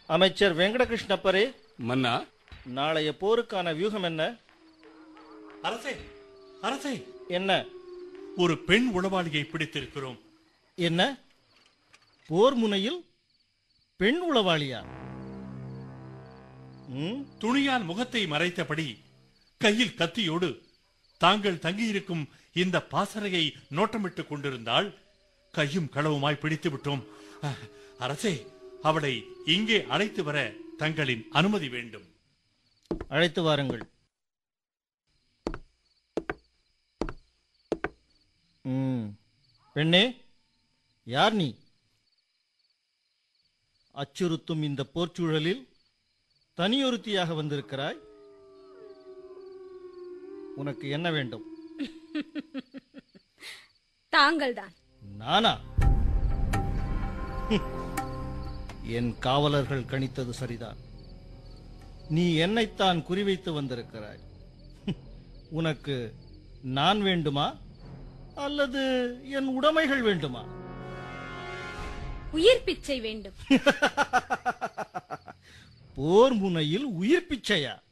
அமைச்சர் வெங்கடகிருஷ்ணப்பரே மன்னா நாளைய போருக்கான வியூகம் என்ன அரசே அரசே என்ன ஒரு பெண் உளவாளியை பிடித்திருக்கிறோம் என்ன போர் முனையில் பெண் உளவாளியா ம், துணியால் முகத்தை மறைத்தபடி கையில் கத்தியோடு தாங்கள் தங்கியிருக்கும் இந்த பாசறையை நோட்டமிட்டுக் கொண்டிருந்தால் கையும் களவுமாய் பிடித்து விட்டோம் அஹ், அரசே அவளை இங்கே அழைத்து வர தங்களின் அனுமதி வேண்டும் அழைத்து வாருங்கள் ம், பெண்ணே யார் நீ அச்சுறுத்தும் இந்த போர்ச்சூழலில் தனியொருத்தியாக வந்திருக்கிறாய் உனக்கு என்ன வேண்டும் தாங்கள்தான் நானா ஹும். என் காவலர்கள் கணித்தது சரிதான் நீ என்னைத்தான் குறிவைத்து வந்திருக்கிறாய் ஹும். உனக்கு நான் வேண்டுமா அல்லது என் உடைமைகள் வேண்டுமா உயிர் பிச்சை வேண்டும் போர் முனையில் உயிர் பிச்சையா